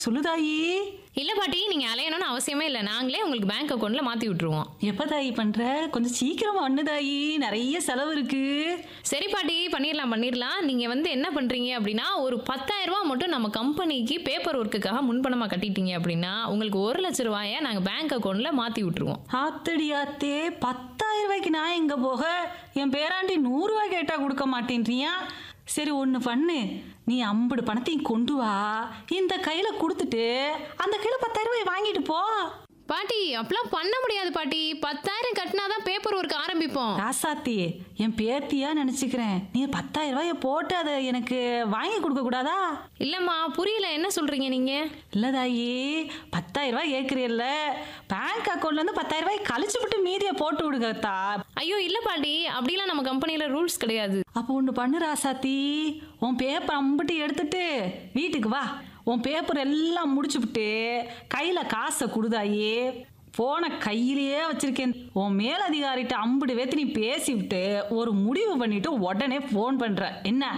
சொல்லுதாயி இல்ல பாட்டி நீங்க அலையணும்னு அவசியமே இல்லை நாங்களே உங்களுக்கு பேங்க் அக்கௌண்ட்ல மாத்தி விட்டுருவோம் எப்ப தாயி பண்ற கொஞ்சம் சீக்கிரமா அண்ணு தாயி நிறைய செலவு இருக்கு சரி பாட்டி பண்ணிடலாம் பண்ணிடலாம் நீங்க வந்து என்ன பண்றீங்க அப்படின்னா ஒரு 10000 ரூபாய் மட்டும் நம்ம கம்பெனிக்கு பேப்பர் ஒர்க்குக்காக முன்பணமா கட்டிட்டீங்க அப்படின்னா உங்களுக்கு ஒரு லட்ச ரூபாயை நாங்க பேங்க் அக்கௌண்ட்ல மாத்தி விட்டுருவோம் ஆத்தடி ஆத்தே பத்தாயிரம் ரூபாய்க்கு நான் எங்க போக என் பேராண்டி நூறு ரூபாய் கேட்டா கொடுக்க மாட்டேன்றியா சரி ஒன்று பண்ணு நீ ஐம்பது பணத்தையும் கொண்டு வா இந்த கையில கொடுத்துட்டு அந்த கையில பத்தாயிரம் ரூபாய் வாங்கிட்டு போ பாட்டி அப்பெல்லாம் பண்ண முடியாது பாட்டி பத்தாயிரம் கட்டினாதான் பேப்பர் ஒர்க் ஆரம்பிப்போம் ராசாத்தி என் பேத்தியா நினைச்சுக்கிறேன் நீ பத்தாயிரம் ரூபாய போட்டு அதை எனக்கு வாங்கி கொடுக்க கூடாதா இல்லம்மா புரியல என்ன சொல்றீங்க நீங்க இல்லதாயி பத்தாயிரம் ரூபாய் கேட்குறீல்ல பேங்க் அக்கௌண்ட்ல இருந்து பத்தாயிரம் ரூபாய் கழிச்சு விட்டு மீதியை போட்டு விடுங்கத்தா ஐயோ இல்ல பாட்டி அப்படிலாம் நம்ம கம்பெனில ரூல்ஸ் கிடையாது அப்போ ஒன்று பண்ணு ராசாத்தி உன் பேப்பர் அம்பிட்டு எடுத்துட்டு வீட்டுக்கு வா உன் பேப்பர் எல்லாம் முடிச்சுப்புட்டு கையில் காசை கொடுதாயி போன கையிலேயே வச்சிருக்கேன் உன் மேலதிகாரிட்ட அம்புடு வேத்து நீ பேசிவிட்டு ஒரு முடிவு பண்ணிட்டு உடனே ஃபோன் பண்ற என்ன